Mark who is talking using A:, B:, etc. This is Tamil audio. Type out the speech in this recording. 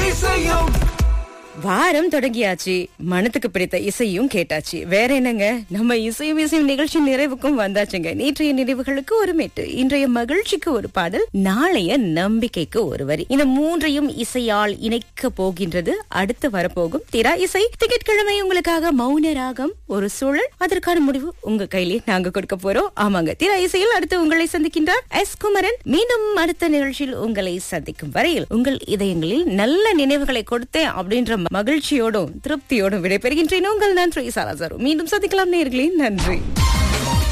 A: இசையும்
B: வாரம் தொடங்கியாச்சு மனத்துக்கு பிடித்த இசையும் கேட்டாச்சு வேற என்னங்க நம்ம இசையும் இசையும் நிகழ்ச்சி நிறைவுக்கும் வந்தாச்சுங்க நேற்றைய நினைவுகளுக்கு ஒரு மெட்டு இன்றைய மகிழ்ச்சிக்கு ஒரு பாடல் நாளைய நம்பிக்கைக்கு ஒரு வரி இந்த மூன்றையும் இசையால் இணைக்க போகின்றது அடுத்து வரப்போகும் திரா இசை திங்கட்கிழமை உங்களுக்காக மௌன ராகம் ஒரு சூழல் அதற்கான முடிவு உங்க கையிலே நாங்க கொடுக்க போறோம் ஆமாங்க திரா இசையில் அடுத்து உங்களை சந்திக்கின்றார் எஸ் குமரன் மீண்டும் அடுத்த நிகழ்ச்சியில் உங்களை சந்திக்கும் வரையில் உங்கள் இதயங்களில் நல்ல நினைவுகளை கொடுத்தேன் அப்படின்ற மகிழ்ச்சியோடும் திருப்தியோடும் விடைபெறுகின்றேன் உங்கள் நன்றி சாலாசாரு மீண்டும் சந்திக்கலாம் நேர்களே நன்றி